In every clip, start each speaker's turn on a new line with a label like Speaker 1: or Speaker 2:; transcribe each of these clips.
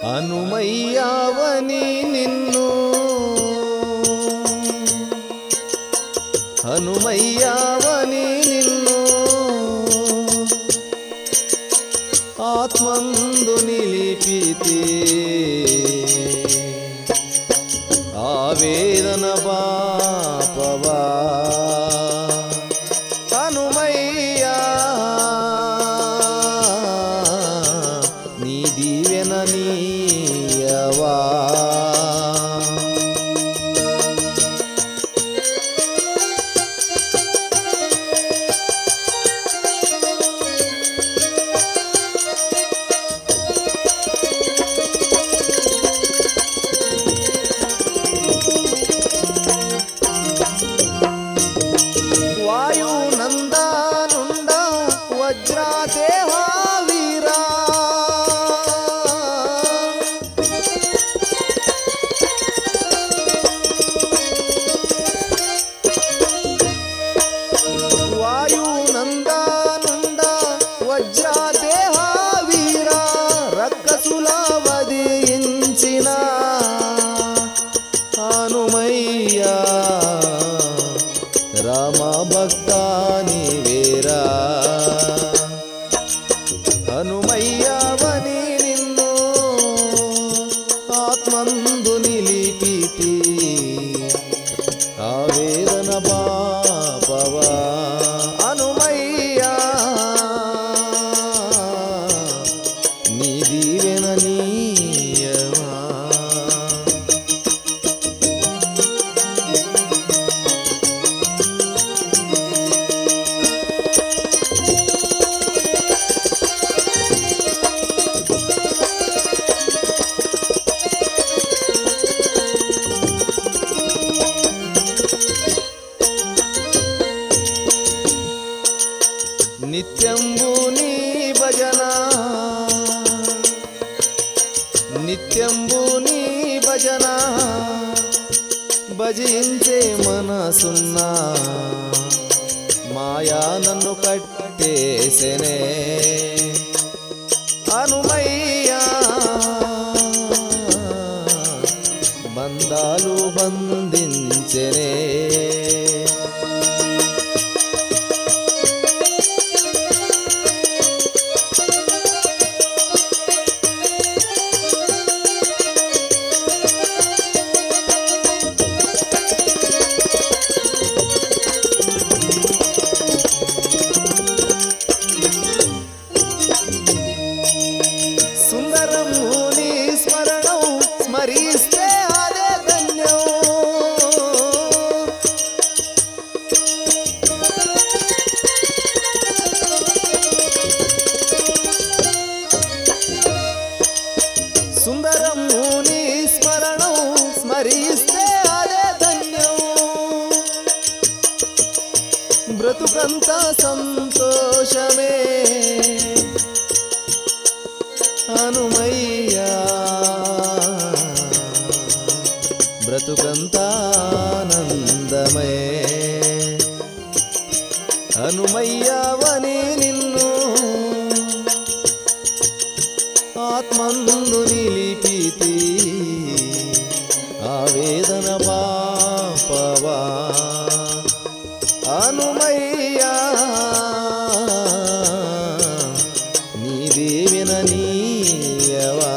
Speaker 1: హనుమయ్యావని నిన్ను హనుమయ్యావని నిన్ను ఆత్మందు నిలిపితే ఆవేదన పాపవా హనుమయ్యా నీ దీవెన నీయవా వాయునందానుండ వజ్రాదేహ వీరా వాయునందానుండ వజ్రాదేహ వీరా రక్కసుల వధించిన హనుమయ్యా రామ భక్తాని వేరా హనుమయ్యావని నిన్ను ఆత్మందు నిలిపితి ఆవేదన పాపవా హనుమయ్యా నీ దీవెన నీయవా నిత్యంబు నీ భజన నిత్యంబు నీ భజన భజించే మనసున్నా మాయా నన్ను కట్టేసెనే హనుమయ్యా బంధాలు బంధించెనే సుందరం నీ స్మరణం స్మరిస్తే అదే ధన్యం సుందరం నీ స్మరణం స్మరిస్తే అదే ధన్యం బ్రతుకంత సంతోషమే హనుమయ్యా బ్రతుకంతానందమే హనుమయ్యావని నిన్ను ఆత్మందు నిలిపితి ఆవేదన పాపవా హనుమయ్యా నీ దేవిన నీయవా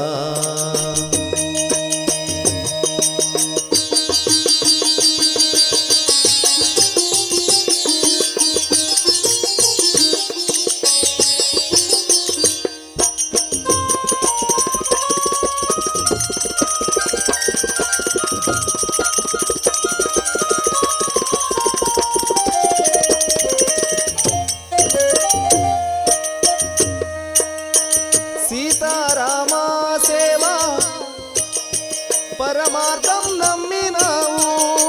Speaker 1: సీతారామా సేవ పరమార్థం నమ్మినావు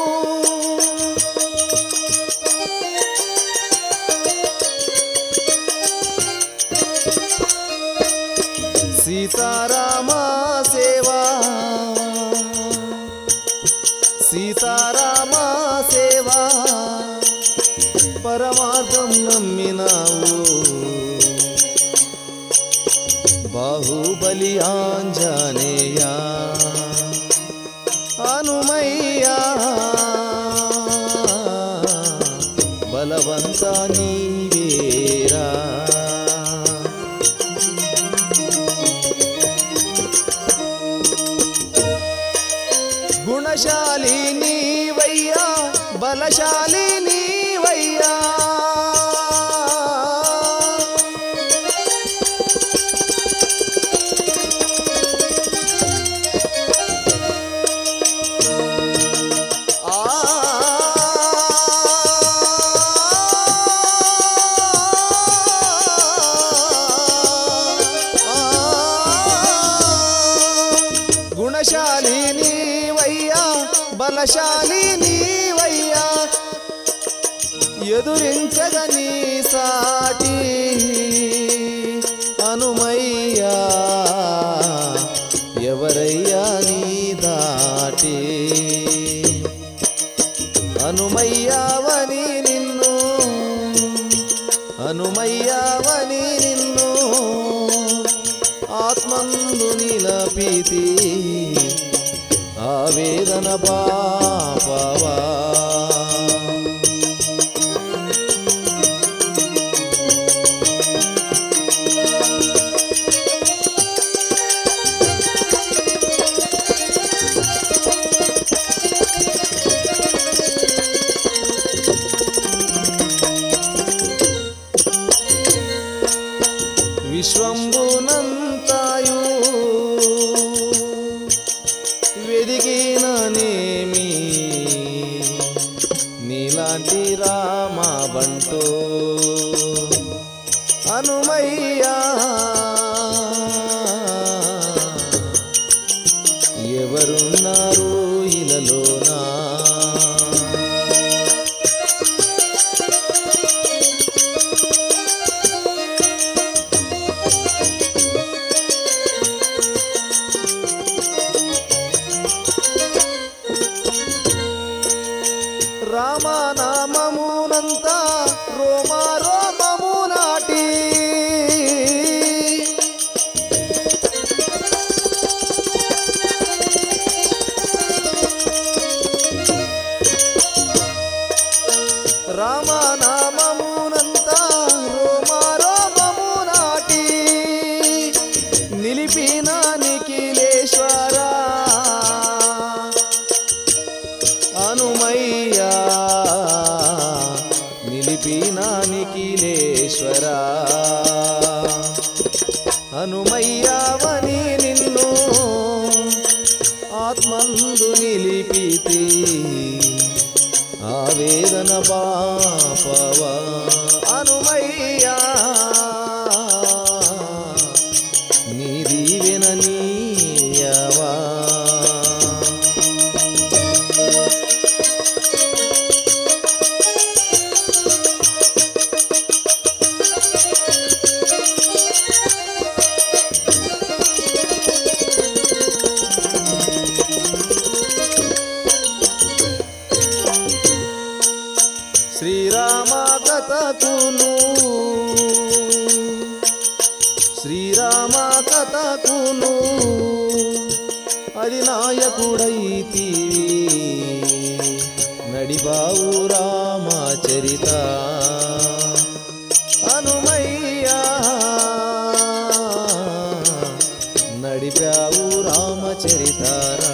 Speaker 1: సీతారామా సేవా సీతారామా సేవా పరమార్థం నమ్మినావు బాహుబలి ఆంజనేయ ఎదురించగ నీ సాటి హనుమయ్యా ఎవరయ్యా నీ దాటి హనుమయ్యావని నిన్ను హనుమయ్యావని నిన్ను ఆత్మందు నిలపితి ఆవేదన పాపవా విశ్వంబునంతాయు వెదిగిననేమి నీలాంటి రామ బంటూ హనుమయ్యా ఎవరున్నారు ఇలలోనా రామనామమునంత రోమ రోమము నాటి రామనామమునంత రోమ రోమము నాటి నిలిపిన నిఖిలేశ్వరా హనుమయ్యా నిలిపిన నిఖిలేశ్వరా హనుమయ్యావని నిన్ను ఆత్మందు నిలిపితి ఆవేదన పాపవా హనుమయ్యా నీ దీవెన నీయవా శ్రీరామ కథకును శ్రీరామ కథకును అది నాయకుడైతివి నడిబావు రామ చరిత హనుమయ్యా నడిపావు రామచరిత